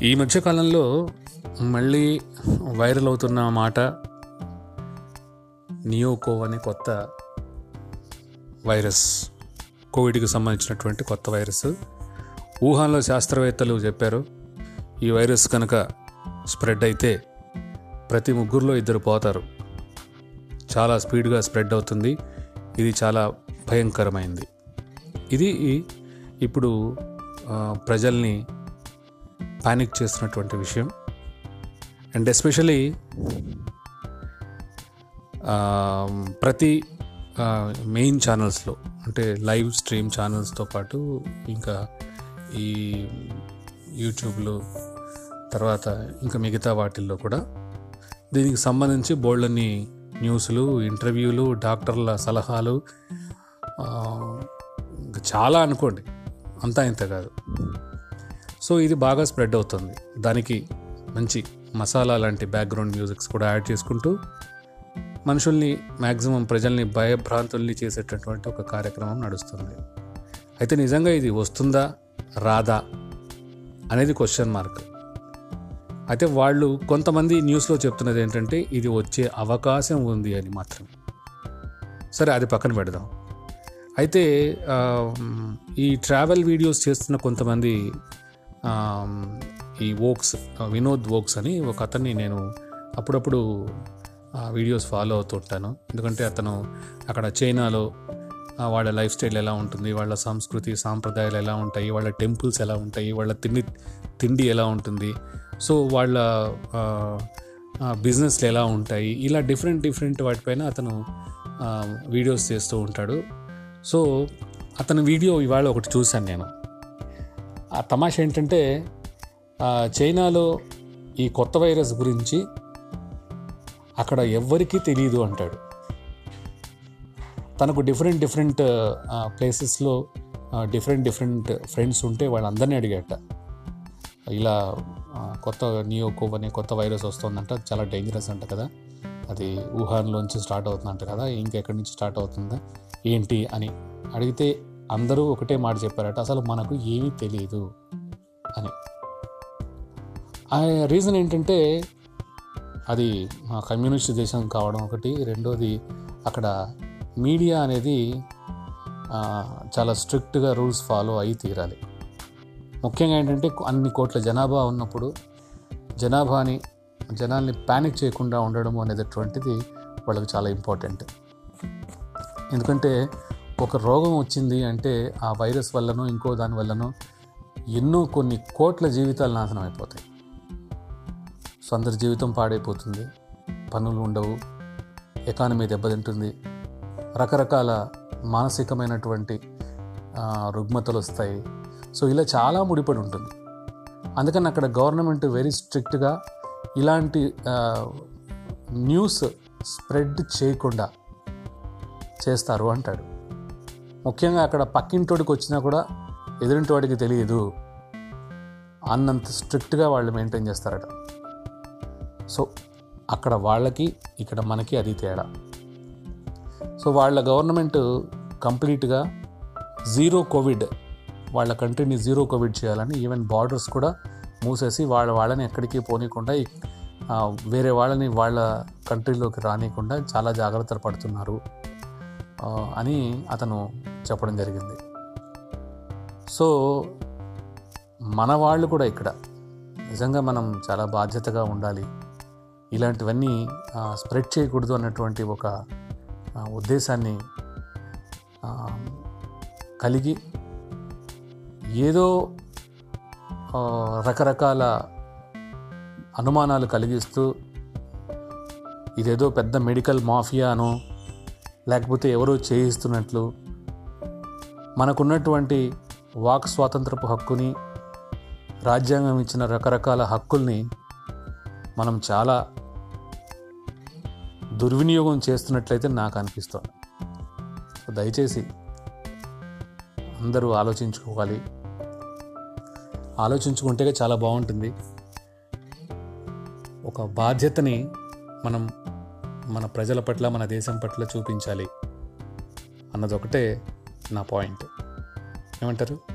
ఈ మధ్యకాలంలో మళ్ళీ వైరల్ అవుతున్న మాట నియోకో అనే కొత్త వైరస్ కోవిడ్కి సంబంధించినటువంటి కొత్త వైరస్ వుహాన్లో శాస్త్రవేత్తలు చెప్పారు ఈ వైరస్ కనుక స్ప్రెడ్ అయితే ప్రతి ముగ్గురులో ఇద్దరు పోతారు చాలా స్పీడ్గా స్ప్రెడ్ అవుతుంది ఇది చాలా భయంకరమైంది ఇది ఇప్పుడు ఆ, ప్రజల్ని పానిక్ చేస్తున్నటువంటి విషయం అండ్ ఎస్పెషలీ ప్రతి మెయిన్ ఛానల్స్లో అంటే లైవ్ స్ట్రీమ్ ఛానల్స్తో పాటు ఇంకా ఈ యూట్యూబ్లో తర్వాత ఇంకా మిగతా వాటిల్లో కూడా దీనికి సంబంధించి బోల్డన్ని న్యూస్లు ఇంటర్వ్యూలు డాక్టర్ల సలహాలు ఆ, ఇంకా చాలా అనుకోండి అంతా ఇంత కాదు సో ఇది బాగా స్ప్రెడ్ అవుతుంది దానికి మంచి మసాలా లాంటి బ్యాక్గ్రౌండ్ మ్యూజిక్స్ కూడా యాడ్ చేసుకుంటూ మనుషుల్ని మ్యాక్సిమం ప్రజల్ని భయభ్రాంతుల్ని చేసేటటువంటి ఒక కార్యక్రమం నడుస్తుంది అయితే నిజంగా ఇది వస్తుందా రాదా అనేది క్వశ్చన్ మార్క్ అయితే వాళ్ళు కొంతమంది న్యూస్లో చెప్తున్నది ఏంటంటే ఇది వచ్చే అవకాశం ఉంది అని మాత్రం సరే అది పక్కన పెడదాం అయితే ఆ, ఈ ట్రావెల్ వీడియోస్ చేస్తున్న కొంతమంది ఆ, ఈ వోక్స్ వినోద్ వోక్స్ అని ఒక అతన్ని నేను అప్పుడప్పుడు ఆ వీడియోస్ ఫాలో అవుతుంటాను ఎందుకంటే అతను అక్కడ చైనాలో ఆ, వాళ్ళ లైఫ్ స్టైల్ ఎలా ఉంటుంది వాళ్ళ సంస్కృతి సాంప్రదాయాలు ఎలా ఉంటాయి వాళ్ళ టెంపుల్స్ ఎలా ఉంటాయి వాళ్ళ తిండి తిండి ఎలా ఉంటుంది సో వాళ్ళ బిజినెస్లు ఎలా ఉంటాయి ఇలా డిఫరెంట్ డిఫరెంట్ వాటిపైన అతను ఆ, వీడియోస్ చేస్తూ ఉంటాడు సో అతని వీడియో ఇవాళ ఒకటి చూశాను నేను ఆ తమాషా ఏంటంటే ఆ, చైనాలో ఈ కొత్త వైరస్ గురించి అక్కడ ఎవ్వరికీ తెలియదు అంటాడు తనకు డిఫరెంట్ డిఫరెంట్ ప్లేసెస్లో డిఫరెంట్ డిఫరెంట్ ఫ్రెండ్స్ ఉంటే వాళ్ళందరినీ అడిగాట ఇలా ఆ, కొత్త నియోకోవ్ అనే కొత్త వైరస్ వస్తుందంట అది చాలా డేంజరస్ అంట కదా అది వుహాన్లోంచి స్టార్ట్ అవుతుందంట కదా ఇంకెక్కడి నుంచి స్టార్ట్ అవుతుందా ఏంటి అని అడిగితే అందరూ ఒకటే మాట చెప్పారట అసలు మనకు ఏమీ తెలియదు అని ఆ రీజన్ ఏంటంటే అది మా కమ్యూనిస్ట్ దేశం కావడం ఒకటి రెండోది అక్కడ మీడియా అనేది ఆ, చాలా స్ట్రిక్ట్గా రూల్స్ ఫాలో అయి తీరాలి ముఖ్యంగా ఏంటంటే అన్ని కోట్ల జనాభా ఉన్నప్పుడు జనాభాని జనాల్ని ప్యానిక్ చేయకుండా ఉండడం అనేటటువంటిది వాళ్ళకి చాలా ఇంపార్టెంట్ ఎందుకంటే ఒక రోగం వచ్చింది అంటే ఆ వైరస్ వల్లనో ఇంకో దాని వల్లనో ఎన్నో కొన్ని కోట్ల జీవితాలు నాశనం అయిపోతాయి సో అందరి జీవితం పాడైపోతుంది పనులు ఉండవు ఎకానమీ దెబ్బతింటుంది రకరకాల మానసికమైనటువంటి ఆ, రుగ్మతలు వస్తాయి సో ఇలా చాలా ముడిపడి ఉంటుంది అందుకని అక్కడ గవర్నమెంట్ వెరీ స్ట్రిక్ట్గా ఇలాంటి ఆ, న్యూస్ స్ప్రెడ్ చేయకుండా చేస్తారు అంటాడు ముఖ్యంగా అక్కడ పక్కింటోడికి వచ్చినా కూడా ఎదురింటి వాడికి తెలియదు అన్నంత స్ట్రిక్ట్గా వాళ్ళు మెయింటైన్ చేస్తారట సో అక్కడ వాళ్ళకి ఇక్కడ మనకి అది తేడా సో వాళ్ళ గవర్నమెంట్ కంప్లీట్గా జీరో కోవిడ్ వాళ్ళ కంట్రీని జీరో కోవిడ్ చేయాలని ఈవెన్ బార్డర్స్ కూడా మూసేసి వాళ్ళ వాళ్ళని ఎక్కడికి పోనీయకుండా ఈ- ఆ, వేరే వాళ్ళని వాళ్ళ కంట్రీలోకి రానియకుండా చాలా జాగ్రత్తలు పడుతున్నారు ఆ, అని అతను చెప్పడం జరిగింది సో మన వాళ్ళు కూడా ఇక్కడ నిజంగా మనం చాలా బాధ్యతగా ఉండాలి ఇలాంటివన్నీ స్ప్రెడ్ చేయకూడదు అన్నటువంటి ఒక ఆ, ఉద్దేశాన్ని ఆ, కలిగి ఏదో ఆ, రకరకాల అనుమానాలు కలిగిస్తూ ఇదేదో పెద్ద మెడికల్ మాఫియానో లేకపోతే ఎవరో చేయిస్తున్నట్లు మనకున్నటువంటి వాక్ స్వాతంత్రపు హక్కుని రాజ్యాంగం ఇచ్చిన రకరకాల హక్కుల్ని మనం చాలా దుర్వినియోగం చేస్తున్నట్లయితే నాకు అనిపిస్తుంది సో దయచేసి అందరూ ఆలోచించుకోవాలి ఆలోచించుకుంటే చాలా బాగుంటుంది ఒక బాధ్యతని మనం మన ప్రజల పట్ల మన దేశం పట్ల చూపించాలి అన్నదొకటే నా పాయింట్ ఏమంటారు